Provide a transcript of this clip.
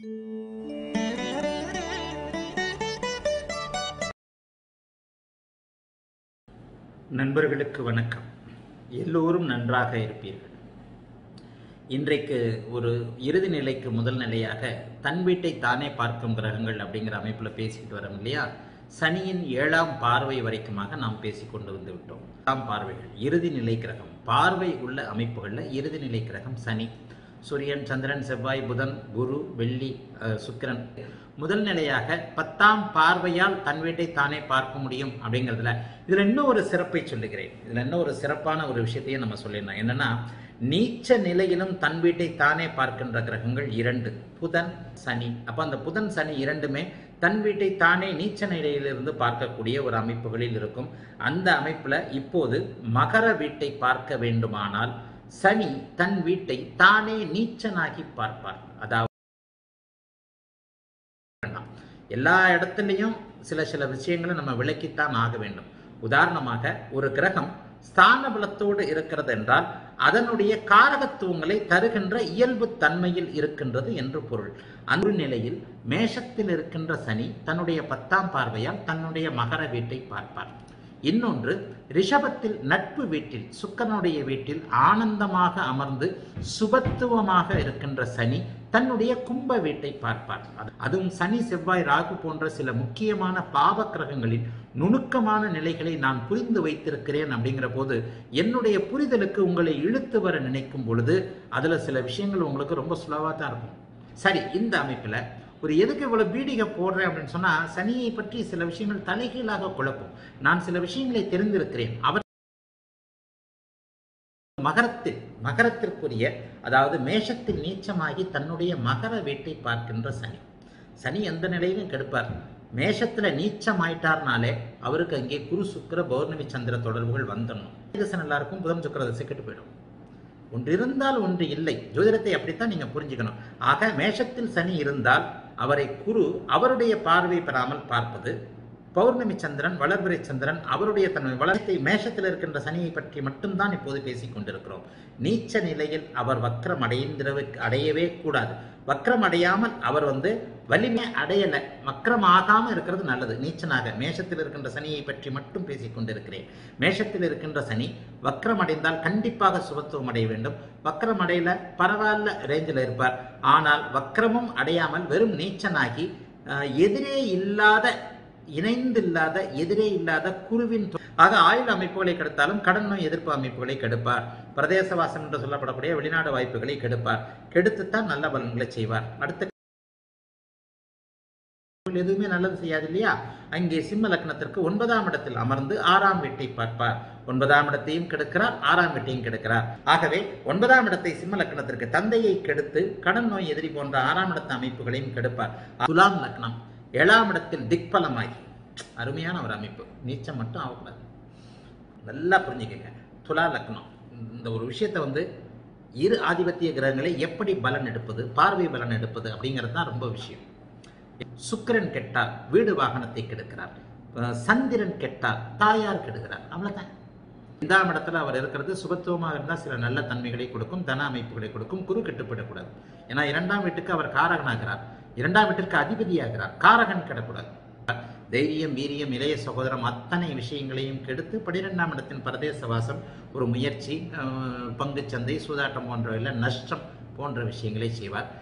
நண்பர்களுக்கு வணக்கம் எல்லோரும் நன்றாக இருப்பீர்கள் இன்றைக்கு ஒரு இறுதி நிலைக்கு முதல் நிலையாக தன் வீட்டை தானே பார்க்கும் கிரகங்கள் அப்படிங்கிற அமைப்பில் பேசிட்டு வரோம் இல்லையா சனியின் ஏழாம் பார்வை வரைக்குமாக நாம் பேசிக்கொண்டு வந்து விட்டோம் ஏழாம் பார்வைகள் இறுதி நிலை கிரகம் பார்வை உள்ள அமைப்புகளில் இறுதி நிலை கிரகம் சனி சூரியன் சந்திரன் செவ்வாய் புதன் குரு வெள்ளி அஹ், சுக்கிரன் முதல் நிலையாக பத்தாம் பார்வையால் தன் வீட்டை தானே பார்க்க முடியும் அப்படிங்கிறதுல இதுல இன்னும் ஒரு சிறப்பை சொல்லுகிறேன் இதுல இன்னும் ஒரு சிறப்பான ஒரு விஷயத்தையும் நம்ம சொல்லிடலாம் என்னன்னா நீச்ச நிலையிலும் தன் வீட்டை தானே பார்க்கின்ற கிரகங்கள் இரண்டு புதன் சனி அப்ப அந்த புதன் சனி இரண்டுமே தன் வீட்டை தானே நீச்ச நிலையிலிருந்து பார்க்கக்கூடிய ஒரு அமைப்புகளில் இருக்கும் அந்த அமைப்புல இப்போது மகர வீட்டை பார்க்க வேண்டுமானால் சனி தன் வீட்டை தானே நீச்சனாகி பார்ப்பார் அதாவது வேண்டாம். எல்லா இடத்துலையும் சில சில விஷயங்களை நம்ம விளக்கித்தான் ஆக வேண்டும் உதாரணமாக ஒரு கிரகம் ஸ்தான பலத்தோடு இருக்கிறது என்றால் அதனுடைய காரகத்துவங்களை தருகின்ற இயல்பு தன்மையில் இருக்கின்றது என்று பொருள் அந்த நிலையில் மேஷத்தில் இருக்கின்ற சனி தன்னுடைய பத்தாம் பார்வையால் தன்னுடைய மகர வீட்டை பார்ப்பார் இன்னொன்று ரிஷபத்தில் நட்பு வீட்டில் சுக்கரனுடைய வீட்டில் ஆனந்தமாக அமர்ந்து சுபத்துவமாக இருக்கின்ற சனி தன்னுடைய கும்ப வீட்டை பார்ப்பார் அது- அதுவும் சனி செவ்வாய் ராகு போன்ற சில முக்கியமான பாவ கிரகங்களின் நுணுக்கமான நிலைகளை நான் புரிந்து வைத்திருக்கிறேன் அப்படிங்கிற போது என்னுடைய புரிதலுக்கு உங்களை இழுத்து வர நினைக்கும் பொழுது அதுல சில விஷயங்கள் உங்களுக்கு ரொம்ப சுலவாக தான் இருக்கும் சரி இந்த அமைப்புல ஒரு எதுக்கு இவ்வளவு பீடிகை போடுறேன் அப்படின்னு சொன்னா சனியை பற்றி சில விஷயங்கள் தலைகீழாக குழப்பும் நான் சில விஷயங்களை தெரிந்திருக்கிறேன் அவர் மகரத்தில் மகரத்திற்குரிய அதாவது மேஷத்தில் நீச்சமாகி தன்னுடைய மகர வீட்டை பார்க்கின்ற சனி சனி எந்த நிலையிலும் கெடுப்பார் மேஷத்துல நீச்சமாயிட்டார்னாலே அவருக்கு அங்கே குரு சுக்கிர பௌர்ணமி சந்திர தொடர்புகள் வந்துடணும் திசை நல்லா இருக்கும் புதன் சுக்கிர திசை கெட்டு போயிடும் ஒன்று இருந்தால் ஒன்று இல்லை ஜோதிடத்தை அப்படித்தான் நீங்க புரிஞ்சுக்கணும் ஆக மேஷத்தில் சனி இருந்தால் அவரை குரு அவருடைய பார்வை பெறாமல் பார்ப்பது பௌர்ணமி சந்திரன் வளர்பிறை சந்திரன் அவருடைய தன்மை வளர்த்தை மேஷத்தில் இருக்கின்ற சனியை பற்றி மட்டும்தான் இப்போது பேசிக் கொண்டிருக்கிறோம் நீச்ச நிலையில் அவர் வக்ரம் அடைந்திரவே அடையவே கூடாது வக்ரம் அடையாமல் அவர் வந்து வலிமை அடையல வக்ரம் ஆகாம இருக்கிறது நல்லது நீச்சனாக மேஷத்தில் இருக்கின்ற சனியை பற்றி மட்டும் பேசிக் கொண்டிருக்கிறேன் மேஷத்தில் இருக்கின்ற சனி வக்ரம் அடைந்தால் கண்டிப்பாக சுபத்துவம் அடைய வேண்டும் வக்ரம் அடையல பரவாயில்ல ரேஞ்சில் இருப்பார் ஆனால் வக்ரமும் அடையாமல் வெறும் நீச்சனாகி அஹ், எதிரே இல்லாத இணைந்தில்லாத எதிரே இல்லாத குருவின் தொ- ஆக ஆயுள் அமைப்புகளை கெடுத்தாலும் கடன் நோய் எதிர்ப்பு அமைப்புகளை கெடுப்பார் பிரதேசவாசம் என்று சொல்லப்படக்கூடிய வெளிநாடு வாய்ப்புகளை கெடுப்பார் கெடுத்துத்தான் நல்ல பலன்களை செய்வார் அடுத்த எதுவுமே நல்லது செய்யாது இல்லையா அங்கே சிம்ம லக்னத்திற்கு ஒன்பதாம் இடத்தில் அமர்ந்து ஆறாம் வீட்டை பார்ப்பார் ஒன்பதாம் இடத்தையும் கெடுக்கிறார் ஆறாம் வீட்டையும் கெடுக்கிறார் ஆகவே ஒன்பதாம் இடத்தை சிம்ம லக்னத்திற்கு தந்தையை கெடுத்து கடன் நோய் எதிரி போன்ற ஆறாம் இடத்த அமைப்புகளையும் கெடுப்பார் துலாம் லக்னம் ஏழாம் இடத்தில் திக்பலமாகி அருமையான ஒரு அமைப்பு நீச்சம் மட்டும் ஆகக்கூடாது நல்லா புரிஞ்சுக்கங்க துலா லக்னம் இந்த ஒரு விஷயத்தை வந்து இரு ஆதிபத்திய கிரகங்களை எப்படி பலன் எடுப்பது பார்வை பலன் எடுப்பது அப்படிங்கிறது தான் ரொம்ப விஷயம் சுக்கிரன் கெட்டால் வீடு வாகனத்தை கெடுக்கிறார் அஹ் சந்திரன் கெட்டால் தாயார் கெடுக்கிறார் அவ்வளவுதான் ஐந்தாம் இடத்துல அவர் இருக்கிறது சுபத்துவமாக இருந்தால் சில நல்ல தன்மைகளை கொடுக்கும் தன அமைப்புகளை கொடுக்கும் குரு கெட்டுப்படக்கூடாது ஏன்னா இரண்டாம் வீட்டுக்கு அவர் காரகனாகிறார் இரண்டாம் வீட்டிற்கு அதிபதியாகிறார் காரகன் கெடக்கூடாது தைரியம் வீரியம் இளைய சகோதரம் அத்தனை விஷயங்களையும் கெடுத்து பனிரெண்டாம் இடத்தின் பிரதேச வாசம் ஒரு முயற்சி அஹ், பங்குச்சந்தை சூதாட்டம் போன்றவையில் நஷ்டம் போன்ற விஷயங்களை செய்வார்